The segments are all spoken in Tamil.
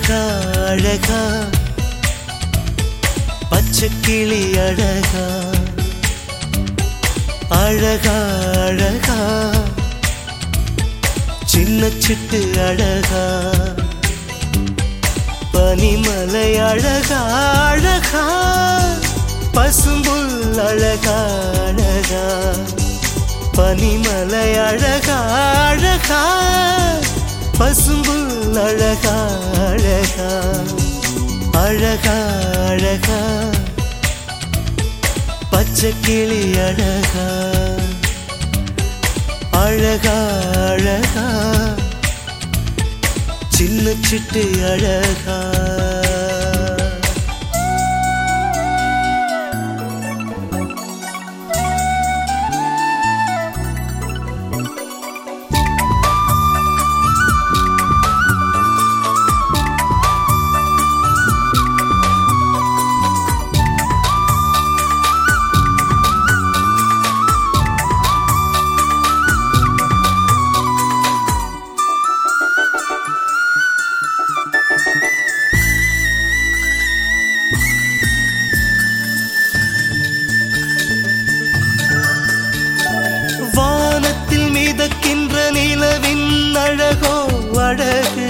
அழகா அழகா பச்சை கிளி அழகா அழகா அழகா சின்ன சிட்டு அழகா பனிமலை அழகா அழகா பசும்புல் அழகா அழகா பனிமலை அழகா அழகா பசும்புல் அழகா அழகா அழகா அழகா பச்சை கிளி அழகா அழகா அழகா சின்ன சிட்டு அழகா வானத்தில் மிதக்கின்ற நிலவின் அழகோ அழகு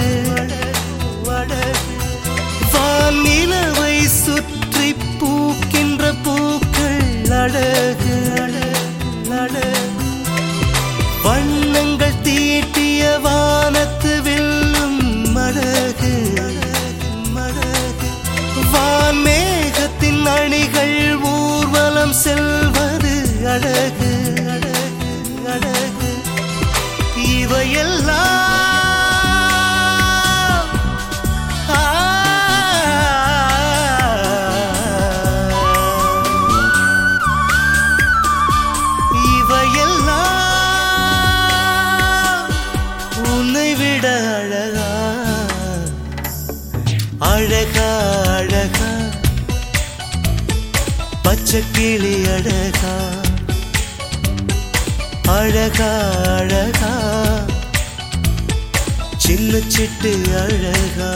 வான் நிலவை சுற்றி பூக்கின்ற பூக்கள் அழகு அழகு வண்ணங்கள் தீட்டிய வானத்து வெல்லும் அழகு அழகு வான் மேகத்தின் அணிகள் ஊர்வலம் செல்வது அழகு அழகு அழகு இவையெல்லாம் ஆ, இவையெல்லாம் உன்னை விட அழகா அழகா அழகா பச்சை கிளி அழகா அழகா அழகா சின்ன சிட்டு அழகா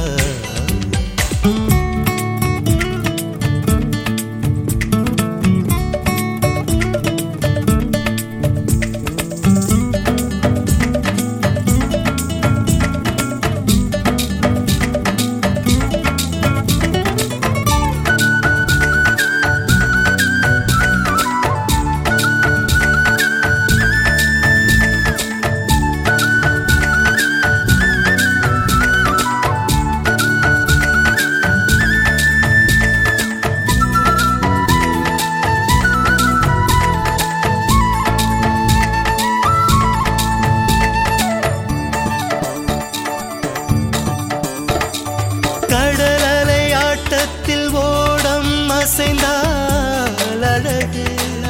கடல் அலை ஆட்டத்தில் ஓடம் அசைந்தால் அழகு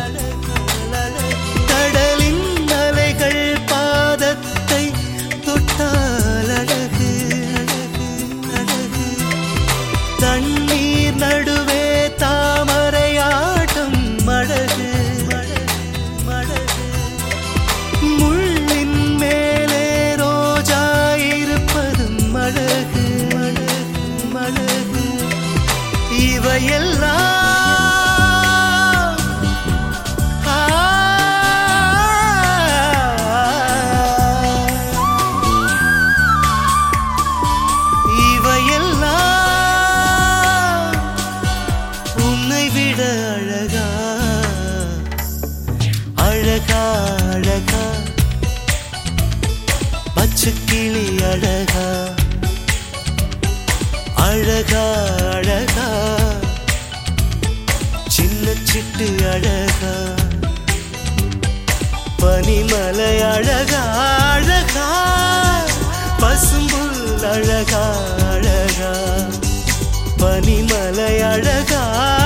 கடலின் அலைகள் பாதத்தை தொட்டால் அழகு அழகு தண்ணீர் நடுவே தாமரையாட்டம் அழகு அழகு முள்ளின் மேலே ரோஜா இருப்பதும் அழகு அழகு இவையெல்லாம் ஆ, இவையெல்லாம் உன்னை விட அழகா அழகா அழகா பச்சை கிளி அழகா அழகா அழகா சின்ன சிட்டு அழகா பனிமலை அழகா அழகா பசும்புல் அழகா அழகா பனிமலை அழகா